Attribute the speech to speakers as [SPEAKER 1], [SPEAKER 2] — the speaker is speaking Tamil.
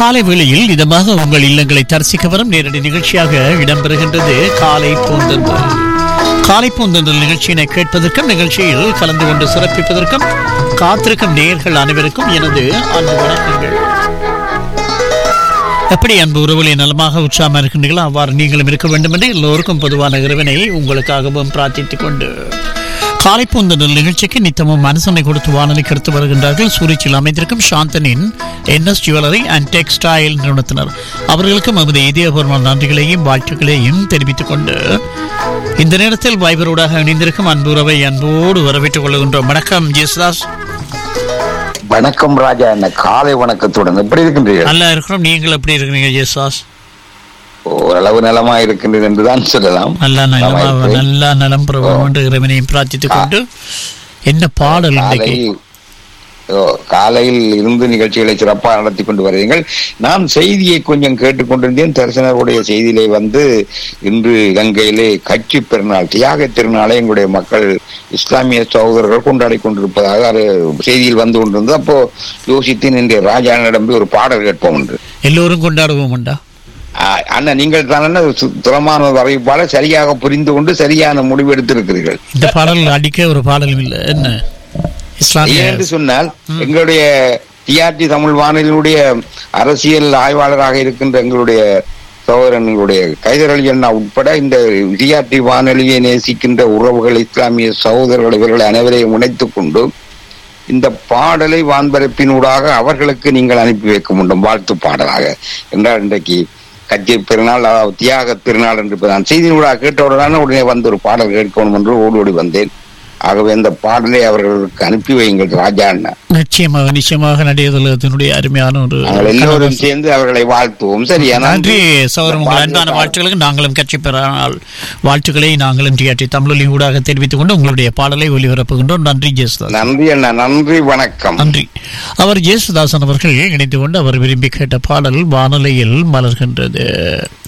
[SPEAKER 1] காலை வேளையில் இதமாக உங்கள் இல்லங்களை தரிசிக்க வரும் நேரடி நிகழ்ச்சியாக இடம்பெறுகின்றது காலை பூந்தென்றல் காலை பூந்தென்றல் நிகழ்ச்சியினை கேட்பதற்கும் நிகழ்ச்சியில் கலந்து கொண்டு சிறப்பிப்பதற்கும் காத்திருக்கும் நேயர்கள் அனைவருக்கும் எனது அன்பு வணக்கங்கள் எப்படி அன்பு உறவுகளை நலமாக உற்சாகமாக இருக்கின்றீர்களோ அவ்வாறு நீங்களும் இருக்க வேண்டும் என்று எல்லோருக்கும் பொதுவான இறைவனை உங்களுக்காகவும் பிரார்த்தித்துக் கொண்டு காலை பூந்தனல் நிகழ்ச்சிக்கு நித்தமும் மனசனை கொடுத்து வானொலி கருத்து வருகின்றார்கள் சூரிச்சில் அமைந்திருக்கும் சாந்தனின் என்எஸ் ஜுவல்லரி அண்ட் டெக்ஸ்டைல் நிறுவனத்தினர் அவர்களுக்கும் நமது இதயபூர்வமான நன்றிகளையும் வாழ்த்துக்களையும் தெரிவித்துக் கொண்டு இந்த நேரத்தில் வாய்வரோடாக இணைந்திருக்கும் அன்பு உறவை அன்போடு வரவேற்றுக் கொள்கின்றோம் வணக்கம் ஜெயசுதாஸ்
[SPEAKER 2] வணக்கம் ராஜா என்ன காலை வணக்கத்துடன் எப்படி இருக்கின்றீர்கள்
[SPEAKER 1] நல்லா இருக்கிறோம் நீங்கள் எப்படி இருக்கிறீங்க ஜெயசுதாஸ்
[SPEAKER 2] ஓரளவு நலமா இருக்கின்றது என்றுதான் சொல்லலாம்
[SPEAKER 1] நல்லா
[SPEAKER 2] நலமா
[SPEAKER 1] நலமா
[SPEAKER 2] இருக்கிறேன்.
[SPEAKER 1] நல்லா நலம் பெறுவோம் என்று இறைவனையும் பிரார்த்தித்துக் கொண்டு என்ன பாடல் இன்றைக்கு
[SPEAKER 2] காலையில் ஓ, காலையில் இருந்து நிகழ்ச்சிகளை சிறப்பாக நடத்தி கொண்டு வருவீர்கள் நான் செய்தியை கொஞ்சம் கேட்டுக்கொண்டிருந்தேன் தரிசனருடைய செய்தியிலே வந்து இன்று இலங்கையிலே கட்சி பெருநாள் தியாக திருநாளை எங்களுடைய மக்கள் இஸ்லாமிய சகோதரர்கள் கொண்டாடி கொண்டிருப்பதாக அது செய்தியில் வந்து கொண்டிருந்தது அப்போ யோசித்தேன் இன்றைய ராஜானிடம் போய் ஒரு பாடல் கேட்போம் என்று
[SPEAKER 1] எல்லோரும் கொண்டாடுவோம் உண்டா
[SPEAKER 2] ஆ, அண்ணா நீங்கள் தானே சுத்தமான அறிவிப்பாளர் சரியாக புரிந்து கொண்டு சரியான முடிவு எடுத்திருக்கிறீர்கள்
[SPEAKER 1] இந்த பாடல் அடிக்க ஒரு பாடலும் இல்லை என்ன இஸ்லாமிய
[SPEAKER 2] ஏன் என்று சொன்னால் எங்களுடைய டிஆர்டி தமிழ் வானொலியினுடைய அரசியல் ஆய்வாளராக இருக்கின்ற எங்களுடைய சகோதரன் எங்களுடைய கைதரளி அண்ணா உட்பட இந்த டிஆர்டி வானொலியை நேசிக்கின்ற உறவுகள் இஸ்லாமிய சகோதரர்கள் இவர்களை அனைவரையும் இணைத்துக் கொண்டு இந்த பாடலை வான்பரப்பினூடாக அவர்களுக்கு நீங்கள் அனுப்பி வைக்க முடியும் வாழ்த்து பாடலாக என்றால் இன்றைக்கு கட்சி பெருநாள் அதாவது தியாக திருநாள் என்று இப்ப நான் செய்தியினூடாக கேட்டவுடனே உடனே வந்து ஒரு பாடல் கேட்கணும் என்று ஓடி ஓடி வந்தேன் ஆகவே இந்த பாடலை அவர்களுக்கு அனுப்பி வையுங்கள் ராஜா அண்ணா
[SPEAKER 1] நிச்சயமாக நிச்சயமாக நடிகர்களுடைய அருமையான ஒரு
[SPEAKER 2] நாங்கள் எல்லோரும் சேர்ந்து அவர்களை வாழ்த்துவோம் சரியா
[SPEAKER 1] நன்றி சௌரம் உங்கள் அன்பான வாழ்த்துக்களுக்கு நாங்களும் கட்சி பெறால் வாழ்த்துக்களை நாங்களும் டிஆர்டி தமிழொலி ஊடாக தெரிவித்துக் கொண்டு உங்களுடைய பாடலை ஒளிபரப்புகின்றோம் நன்றி ஜெயசுதாஸ்
[SPEAKER 2] நன்றி அண்ணா நன்றி வணக்கம்
[SPEAKER 1] நன்றி அவர் ஜேசுதாசன் அவர்கள் இணைந்து கொண்டு அவர் விரும்பி கேட்ட பாடல் வானொலியில் மலர்கின்றது